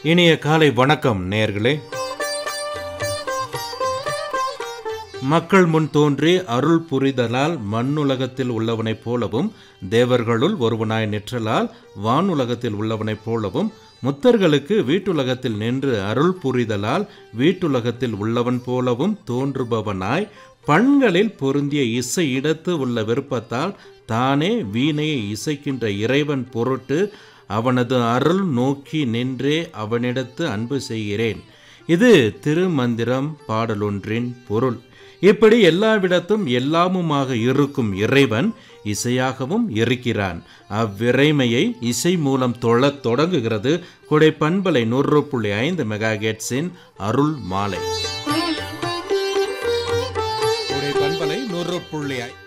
இனிய காலை வணக்கம் நேயர்களே மக்கள் முன் தோன்றி அருள் புரிதலால் மண்ணுலகத்தில் உள்ளவனைப் போலவும் தேவர்களுள் ஒருவனாய் நிற்றலால் வானுலகத்தில் உள்ளவனைப் போலவும் முத்தர்களுக்கு வீட்டுலகத்தில் நின்று அருள் புரிதலால் வீட்டுலகத்தில் உள்ளவன் போலவும் தோன்றுபவனாய் பண்களில் பொருந்திய இசை இடத்து உள்ள விருப்பத்தால் தானே வீணையை இசைக்கின்ற இறைவன் பொருட்டு அவனது அருள் நோக்கி நின்றே அவனிடத்து அன்பு செய்கிறேன் இது திருமந்திரம் பாடலொன்றின் பொருள் இப்படி எல்லாவிடத்தும் எல்லாமுமாக இருக்கும் இறைவன் இசையாகவும் இருக்கிறான் அவ்விறைமையை இசை மூலம் தொழத் தொடங்குகிறது கொடை பண்பலை நூறு புள்ளி ஐந்து மெகாகேட்ஸின் அருள் மாலை கொடை பண்பலை நூறு புள்ளி ஐ-